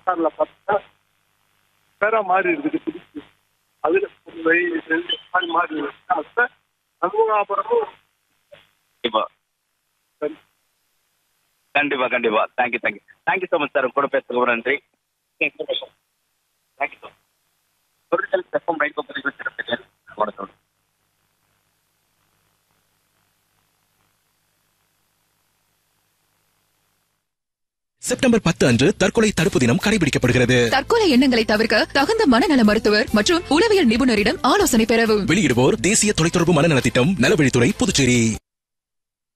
மோட்டார்ல பார்த்தா வேற மாறி இருக்குது புதுசு அதுல ஒரு வெயில் ரெண்டு மாதிரி மாறி இருக்கு அப்ப சண்முகாபுரமும் கண்டிப்பா சரி. கண்டிப்பா கண்டிப்பா thank you thank you thank you so much sir கூட பேசுறதுக்கு ரொம்ப நன்றி தேங்க்யூ ஸோ பொருட்கள் செப்பம் ரைட் பக்கம் வணக்கம் செப்டம்பர் பத்து அன்று தற்கொலை தடுப்பு தினம் கடைபிடிக்கப்படுகிறது தற்கொலை எண்ணங்களை தவிர்க்க தகுந்த மனநல மருத்துவர் மற்றும் உளவியல் நிபுணரிடம் ஆலோசனை பெறவும் வெளியிடுவோர் தேசிய தொலைத்தொடர்பு மனநலத் திட்டம் நலவழித்துறை புதுச்சேரி